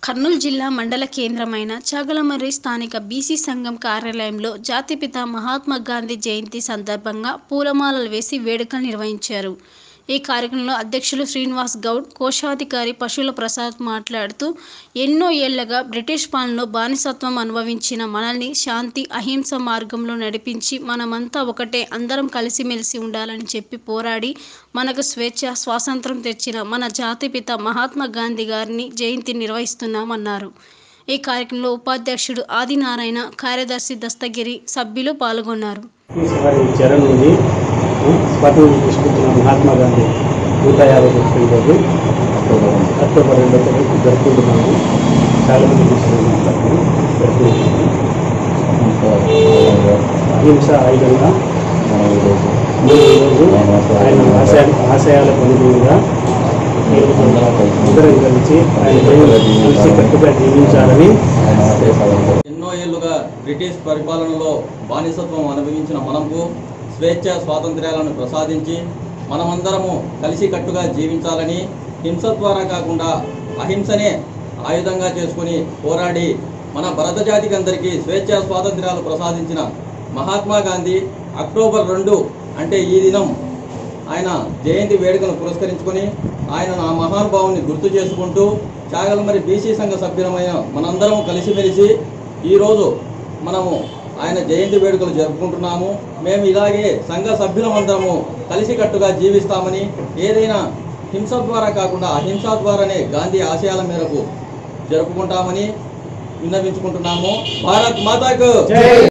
కర్నూలు జిల్లా మండల కేంద్రమైన చాగలమర్రి స్థానిక బీసీ సంఘం కార్యాలయంలో జాతిపిత మహాత్మా గాంధీ జయంతి సందర్భంగా పూలమాలలు వేసి వేడుకలు నిర్వహించారు ఈ కార్యక్రమంలో అధ్యక్షులు శ్రీనివాస్ గౌడ్ కోశాధికారి పశువుల ప్రసాద్ మాట్లాడుతూ ఎన్నో ఏళ్లగా బ్రిటిష్ పాలనలో బానిసత్వం అనుభవించిన మనల్ని శాంతి అహింస మార్గంలో నడిపించి మనమంతా ఒకటే అందరం కలిసిమెలిసి ఉండాలని చెప్పి పోరాడి మనకు స్వేచ్ఛ స్వాతంత్రం తెచ్చిన మన జాతిపిత మహాత్మా గాంధీ గారిని జయంతి నిర్వహిస్తున్నామన్నారు ఈ కార్యక్రమంలో ఉపాధ్యక్షుడు ఆదినారాయణ కార్యదర్శి దస్తగిరి సభ్యులు పాల్గొన్నారు వారి చరణ్ నుండి స్వాతంత్రం తీసుకొచ్చిన మహాత్మా గాంధీ నూట యాభై సంవత్సరం రోజు అక్టోబర్ రెండో తారీఖు జరుపుకుంటున్నాము చాలా మంది తీసుకున్నాము జరుపుకుంటున్నాము అహింస ఆయుధంగా ఈరోజు ఆయన ఆశయ ఆశయాలకు అనుగుణంగా అందరం కలిసి ఆయన కలిసి కట్టుగా జీవించాలని ఎన్నో ఏళ్లుగా బ్రిటిష్ పరిపాలనలో బానిసత్వం అనుభవించిన మనకు స్వేచ్ఛ స్వాతంత్ర్యాలను ప్రసాదించి మనమందరము కలిసికట్టుగా జీవించాలని హింస ద్వారా కాకుండా అహింసనే ఆయుధంగా చేసుకుని పోరాడి మన భరత జాతికి అందరికీ స్వేచ్ఛ స్వాతంత్ర్యాలు ప్రసాదించిన మహాత్మా గాంధీ అక్టోబర్ రెండు అంటే ఈ దినం ఆయన జయంతి వేడుకను పురస్కరించుకొని ఆయన ఆ మహానుభావుని గుర్తు చేసుకుంటూ చాగలమరి బీసీ సంఘ సభ్యులమైన మనందరం కలిసిమెలిసి ఈరోజు మనము ఆయన జయంతి వేడుకలు జరుపుకుంటున్నాము మేము ఇలాగే సంఘ సభ్యులమందరము కలిసికట్టుగా జీవిస్తామని ఏదైనా హింస ద్వారా కాకుండా అహింస ద్వారానే గాంధీ ఆశయాల మేరకు జరుపుకుంటామని విన్నవించుకుంటున్నాము భారత్ మాతాకు